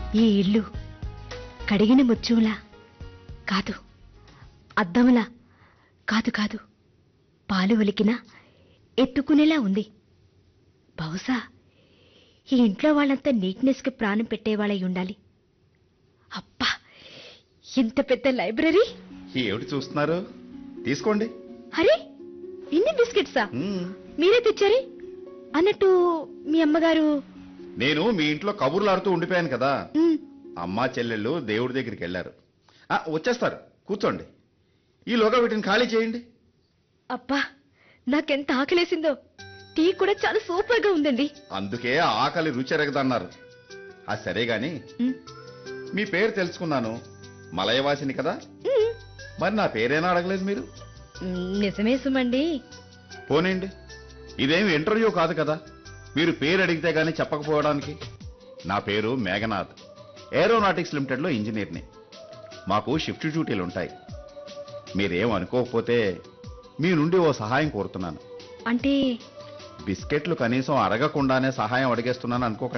ఈ ఇల్లు కడిగిన ముత్యంలా కాదు అద్దంలా కాదు కాదు పాలు ఒలికినా ఎత్తుకునేలా ఉంది బహుశా ఈ ఇంట్లో వాళ్ళంతా నీట్నెస్కి ప్రాణం పెట్టేవాళ్ళై ఉండాలి అబ్బా ఇంత పెద్ద లైబ్రరీ ఏమిటి చూస్తున్నారు తీసుకోండి అరే ఇన్ని బిస్కెట్సా మ్మ్. మీరే తెచ్చారే అన్నట్టు మీ అమ్మగారు నేను మీ ఇంట్లో కబుర్లు ఆడుతూ ఉండిపోయాను కదా ఉమ్, అమ్మా చెల్లెళ్ళు దేవుడి దగ్గరికి వెళ్ళారు ఆ, వచ్చేస్తారు కూర్చోండి ఈలోగా వీటిని ఖాళీ చేయండి అబ్బా నాకెంత ఆకలేసిందో టీ కూడా చాలా సూపర్ గా ఉందండి అందుకే ఆకలి రుచి ఎరగదన్నారు ఆ సరే గాని ఉమ్, మీ పేరు తెలుసుకున్నాను మలయవాసిని కదా ఉమ్, మరి నా పేరేనా అడగలేదు మీరు ఉమ్, నిజమే సుమండి పోనీండి ఇదేమి ఇంటర్వ్యూ కాదు కదా మీరు పేరు అడిగితే గానీ చెప్పకపోవడానికి నా పేరు మేఘనాథ్ ఏరోనాటిక్స్ లిమిటెడ్లో ఇంజనీర్ని మాకు షిఫ్ట్ డ్యూటీలు ఉంటాయి మీరేం అనుకోకపోతే మీ నుండి ఓ సహాయం కోరుతున్నాను అంటే బిస్కెట్లు కనీసం అరగకుండానే సహాయం అడిగేస్తున్నాను అనుకోకండి